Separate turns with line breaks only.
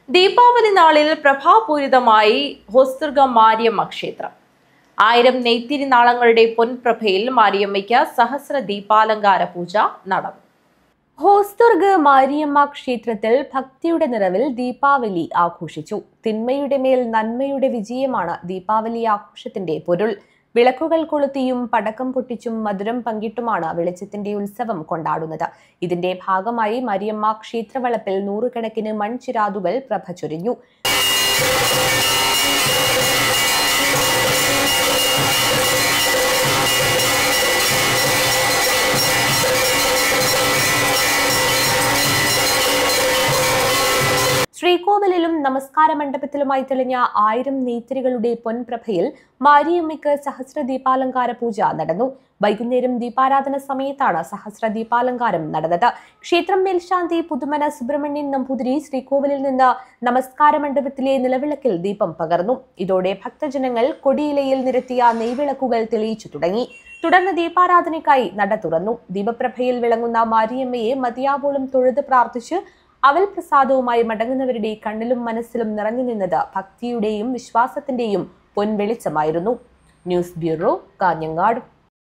ദീപാവലി നാളിൽ പ്രഭാപൂരിതമായി ഹോസ്തുർഗ മാരിയമ്മ ക്ഷേത്രം ആയിരം നെയ്ത്തിരി നാളങ്ങളുടെ പൊൻപ്രഭയിൽ മാരിയമ്മയ്ക്ക് സഹസ്ര ദീപാലങ്കാര പൂജ നടന്നു
ഹോസ്തുർഗ് മാരിയമ്മ ക്ഷേത്രത്തിൽ ഭക്തിയുടെ നിറവിൽ ദീപാവലി ആഘോഷിച്ചു തിന്മയുടെ മേൽ നന്മയുടെ വിജയമാണ് ദീപാവലി ആഘോഷത്തിന്റെ പൊരുൾ വിളക്കുകൾ കൊളുത്തിയും പടക്കം പൊട്ടിച്ചും മധുരം പങ്കിട്ടുമാണ് വെളിച്ചത്തിന്റെ ഉത്സവം കൊണ്ടാടുന്നത് ഇതിന്റെ ഭാഗമായി മരിയമ്മ ക്ഷേത്രവളപ്പിൽ നൂറുകണക്കിന് മൺചിരാതുകൾ പ്രഭ ചൊരിഞ്ഞു ശ്രീകോവിലിലും നമസ്കാര മണ്ഡപത്തിലുമായി തെളിഞ്ഞ ആയിരം നെയ്ത്തിരികളുടെ പൊൻപ്രഭയിൽ മാരിയമ്മയ്ക്ക് സഹസ്ര ദീപാലങ്കാര പൂജ നടന്നു വൈകുന്നേരം ദീപാരാധന സമയത്താണ് സഹസ്ര ദീപാലങ്കാരം നടന്നത് ക്ഷേത്രം മേൽശാന്തി പുതുമന സുബ്രഹ്മണ്യൻ നമ്പൂതിരി ശ്രീകോവിലിൽ നിന്ന് നമസ്കാര മണ്ഡപത്തിലെ നിലവിളക്കിൽ ദീപം പകർന്നു ഇതോടെ ഭക്തജനങ്ങൾ കൊടിയിലയിൽ നിരത്തിയ നെയ്വിളക്കുകൾ തെളിയിച്ചു തുടങ്ങി തുടർന്ന് ദീപാരാധനയ്ക്കായി നട തുറന്നു ദീപപ്രഭയിൽ വിളങ്ങുന്ന മാരിയമ്മയെ മതിയാവോളം തൊഴുത് പ്രാർത്ഥിച്ച് അവൽ പ്രസാദവുമായി മടങ്ങുന്നവരുടെ കണ്ണിലും മനസ്സിലും നിറഞ്ഞു നിന്നത് ഭക്തിയുടെയും വിശ്വാസത്തിന്റെയും പൊൻവെളിച്ചമായിരുന്നു ന്യൂസ് ബ്യൂറോ കാഞ്ഞങ്ങാട്